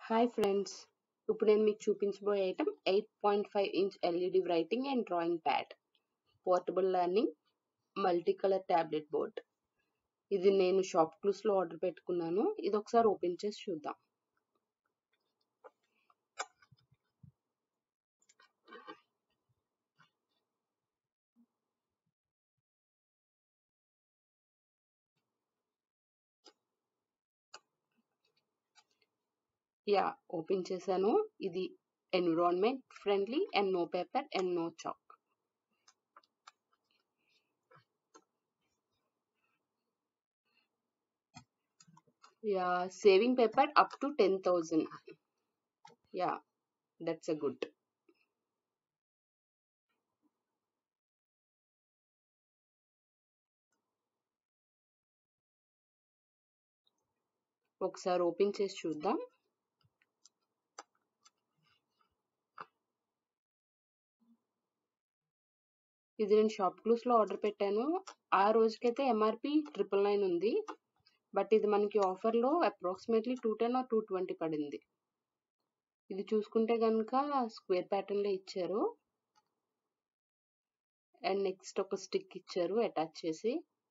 Hi friends ఇప్పుడు నేను మీకు చూపించబోయే item eight point five inch LED writing and drawing pad portable learning multi colour tablet board ఇది నేను షాప్ క్లూస్లో ఆర్డర్ పెట్టుకున్నాను ఇది ఒకసారి ఓపెన్ చేసి చూద్దాం యా ఓపెన్ చేశాను ఇది environment friendly and no paper and no chalk yeah saving paper up to ten thousand yeah that's a good ఒకసారి ఓపెన్ చేసి చూద్దాం ఇది నేను షాప్ క్లూస్లో ఆర్డర్ పెట్టాను ఆ రోజుకైతే ఎంఆర్పి ట్రిపుల్ నైన్ ఉంది బట్ ఇది మనకి ఆఫర్లో approximately two ten or two twenty పడింది ఇది చూసుకుంటే కనుక స్క్వేర్ ప్యాటర్న్లో ఇచ్చారు అండ్ నెక్స్ట్ ఒక స్టిక్ ఇచ్చారు అటాచ్ చేసి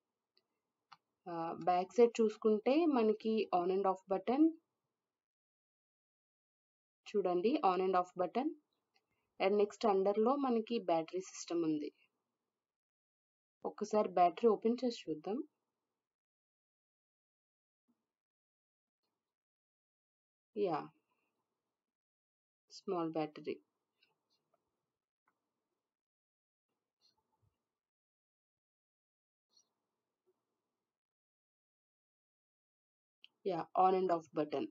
బ్యాక్ సైడ్ చూసుకుంటే మనకి ఆన్ అండ్ ఆఫ్ బటన్ చూడండి on and off button and next అండర్లో మనకి బ్యాటరీ సిస్టమ్ ఉంది ఒక్కసారి బ్యాటరీ ఓపెన్ చేసి చూద్దాం yeah small battery yeah on and off button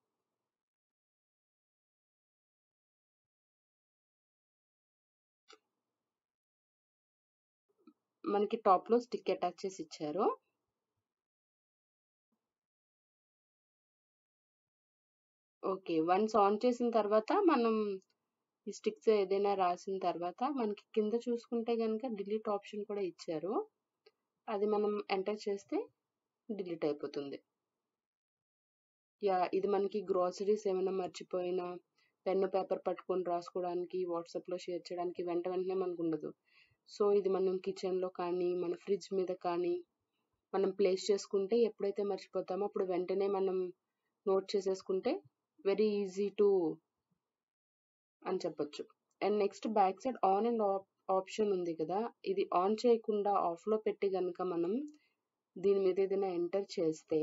మనకి టాప్ లో స్టిక్ అటాచ్ చేసి ఇచ్చారు ఓకే వన్స్ ఆన్ చేసిన తర్వాత మనం ఈ స్టిక్స్ ఏదైనా రాసిన తర్వాత మనకి కింద చూసుకుంటే కనుక డిలీట్ ఆప్షన్ కూడా ఇచ్చారు అది మనం ఎంటర్ చేస్తే డిలీట్ అయిపోతుంది యా ఇది మనకి గ్రాసరీస్ ఏమైనా మర్చిపోయినా పెన్ను పేపర్ పట్టుకొని రాసుకోవడానికి వాట్సాప్లో షేర్ చేయడానికి వెంట వెంటనే మనకు ఉండదు సో ఇది మనం కిచెన్లో కానీ మన ఫ్రిడ్జ్ మీద కానీ మనం ప్లేస్ చేసుకుంటే ఎప్పుడైతే మర్చిపోతామో అప్పుడు వెంటనే మనం నోట్ చేసేసుకుంటే వెరీ ఈజీ టు అని చెప్పొచ్చు and next back side on and off option ఉంది కదా ఇది ఆన్ చేయకుండా ఆఫ్లో పెట్టి కనుక మనం దీని మీద ఏదైనా ఎంటర్ చేస్తే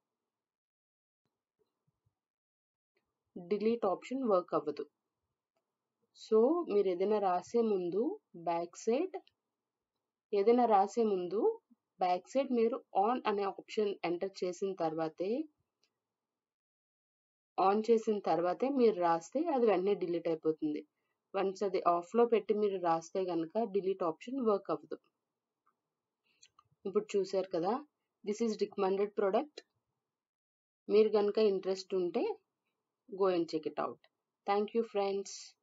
డిలీట్ ఆప్షన్ వర్క్ అవ్వదు సో మీరు ఏదైనా రాసే ముందు బ్యాక్ సైడ్ ఏదైనా రాసే ముందు బ్యాక్ సైడ్ మీరు ఆన్ అనే ఆప్షన్ ఎంటర్ చేసిన తర్వాతే ఆన్ చేసిన తర్వాతే మీరు రాస్తే అది వెంటనే డిలీట్ అయిపోతుంది వన్స్ అది ఆఫ్లో పెట్టి మీరు రాస్తే కనుక డిలీట్ ఆప్షన్ వర్క్ అవ్వదు ఇప్పుడు చూసారు కదా దిస్ ఈజ్ రికమెండెడ్ ప్రోడక్ట్ మీరు కనుక ఇంట్రెస్ట్ ఉంటే go and check it out. Thank you, friends.